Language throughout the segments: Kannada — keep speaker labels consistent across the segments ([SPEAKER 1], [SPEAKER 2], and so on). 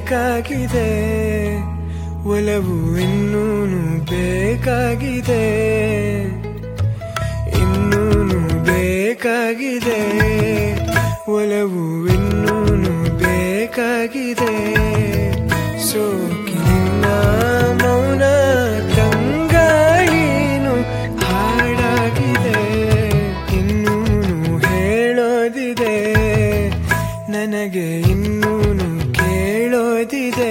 [SPEAKER 1] ಬೇಕಾಗಿದೆ ಒಲವು ಇನ್ನೂನು ಬೇಕಾಗಿದೆ ಇನ್ನೂನು ಬೇಕಾಗಿದೆ ಒಲವು ಇನ್ನೂನು ಬೇಕಾಗಿದೆ ಸೋಕಿನ ಮೌನ ತಂಗಾಳೀನು ಹಾಡಾಗಿದೆ ಇನ್ನೂನು ಹೇಳೋದಿದೆ ನನಗೆ ಇನ್ನೂನು ಕೇಳೋದಿದೆ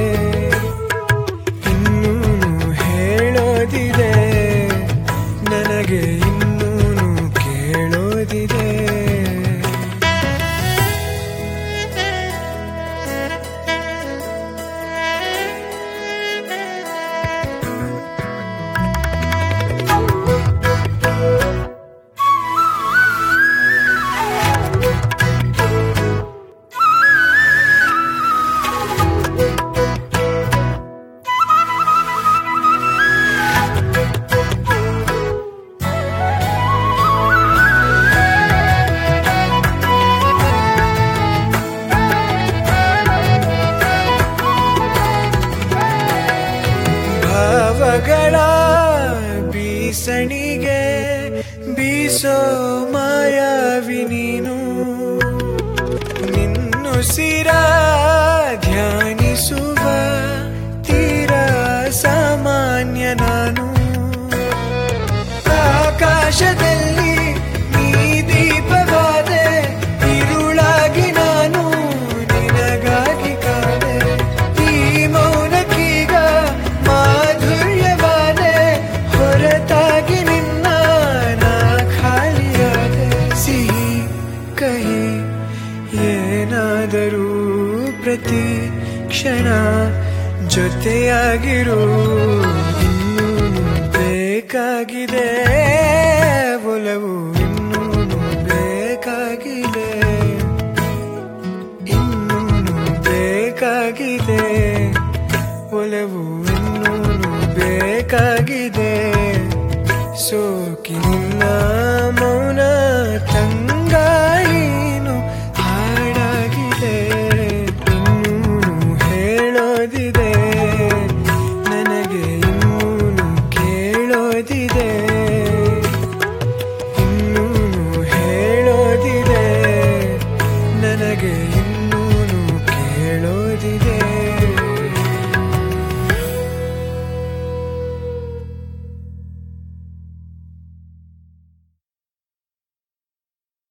[SPEAKER 1] ಇನ್ನೂನು ಹೇಳೋದಿದೆ ನನಗೆ ಇನ್ನೂನು ಕೇಳೋದಿದೆ ಭಾವಗಳ ಬೀಸಣಿಗೆ ಬೀಸೋ ಮಾಯಾವಿ ನೀನು ನಿನ್ನುಸಿರ ಧ್ಯಾನಿಸುವ ತೀರ ಸಾಮಾನ್ಯ ನಾನು ಆಕಾಶದಲ್ಲಿ ನೀ ದೀಪವಾದೆ ഇരുളാಗಿ ನಾನು ನಿನಗಾಗಿ ಕಾದೆ ಈ ಮೌನಕ್ಕೀಗ ಮಾಧುರ್ಯವಾದೆ ಹೊರತಾಗಿ ನಿನ್ನ ನಾ ಖಾಲಿಯಾದೆ ಸಿಹಿ ಕಹಿ ಏನಾದರೂ ಪ್ರತಿ ಕ್ಷಣ ಜೊತೆಯಾಗಿರು ಇನ್ನೂನು ಬೇಕಾಗಿದೆ ಒಲವು ಇನ್ನೂನು ಬೇಕಾಗಿದೆ ಇನ್ನೂನು ಬೇಕಾಗಿದೆ ಒಲವು